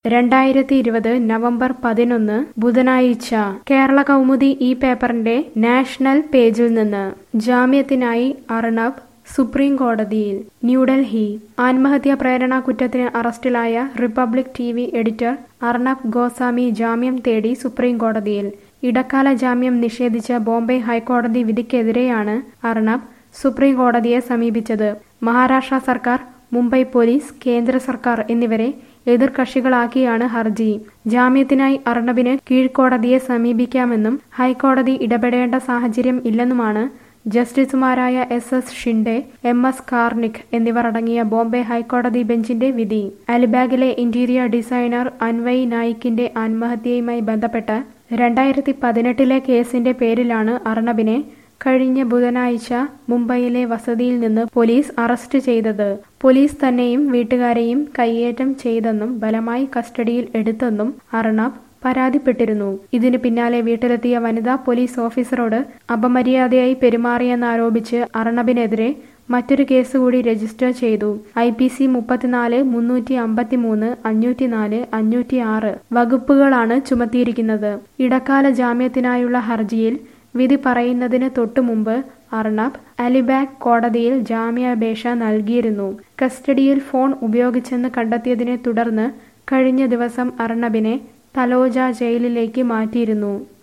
രണ്ടായിരത്തി ഇരുപത് നവംബർ പതിനൊന്ന് ബുധനാഴ്ച കേരള കൗമുദി ഈ പേപ്പറിന്റെ നാഷണൽ പേജിൽ നിന്ന് ജാമ്യത്തിനായി അർണബ് സുപ്രീം കോടതിയിൽ ന്യൂഡൽഹി ആത്മഹത്യാ പ്രേരണ കുറ്റത്തിന് അറസ്റ്റിലായ Republic T V editor Arnab Goswami ജാമ്യം തേടി സുപ്രീം കോടതിയിൽ ഇടക്കാല ജാമ്യം നിഷേധിച്ച ബോംബെ ഹൈക്കോടതി വിധിക്കെതിരെയാണ് അർണബ് സുപ്രീം കോടതിയെ സമീപിച്ചത് മഹാരാഷ്ട്ര സർക്കാർ മുംബൈ പോലീസ് കേന്ദ്ര സർക്കാർ എന്നിവരെ എതിർകക്ഷികളാക്കിയാണ് ഹർജി ജാമ്യത്തിനായി അർണബിന് കീഴ്ക്കോടതിയെ സമീപിക്കാമെന്നും ഹൈക്കോടതി ഇടപെടേണ്ട സാഹചര്യം ഇല്ലെന്നുമാണ് ജസ്റ്റിസുമാരായ S S Shinde M S Karnik എന്നിവർ അടങ്ങിയ ബോംബെ ഹൈക്കോടതി ബെഞ്ചിന്റെ വിധി അലിബാഗിലെ ഇന്റീരിയർ ഡിസൈനർ അൻവയ് നായിക്കിന്റെ ആത്മഹത്യയുമായി ബന്ധപ്പെട്ട് രണ്ടായിരത്തി പതിനെട്ടിലെ കേസിന്റെ പേരിലാണ് അർണബിനെ കഴിഞ്ഞ ബുധനാഴ്ച മുംബൈയിലെ വസതിയിൽ നിന്ന് പോലീസ് അറസ്റ്റ് ചെയ്തത് പോലീസ് തന്നെയും വീട്ടുകാരെയും കയ്യേറ്റം ചെയ്തെന്നും ബലമായി കസ്റ്റഡിയിൽ എടുത്തെന്നും അർണബ് പരാതിപ്പെട്ടിരുന്നു ഇതിനു പിന്നാലെ വീട്ടിലെത്തിയ വനിതാ പോലീസ് ഓഫീസറോട് അപമര്യാദയായി പെരുമാറിയെന്നാരോപിച്ച് അർണബിനെതിരെ മറ്റൊരു കേസ് കൂടി രജിസ്റ്റർ ചെയ്തു ഐ പി സി മുപ്പത്തിനാല് മുന്നൂറ്റി അമ്പത്തിമൂന്ന് അഞ്ഞൂറ്റിനാല് അഞ്ഞൂറ്റി ആറ് വകുപ്പുകളാണ് ചുമത്തിയിരിക്കുന്നത് ഇടക്കാല ജാമ്യത്തിനായുള്ള ഹർജിയിൽ വിധി പറയുന്നതിന് തൊട്ടുമുമ്പ് അർണബ് അലിബാഗ് കോടതിയിൽ ജാമ്യാപേക്ഷ നൽകിയിരുന്നു കസ്റ്റഡിയിൽ ഫോൺ ഉപയോഗിച്ചെന്ന് കണ്ടെത്തിയതിനെ തുടർന്ന് കഴിഞ്ഞ ദിവസം അർണബിനെ തലോജ ജയിലിലേക്ക് മാറ്റിയിരുന്നു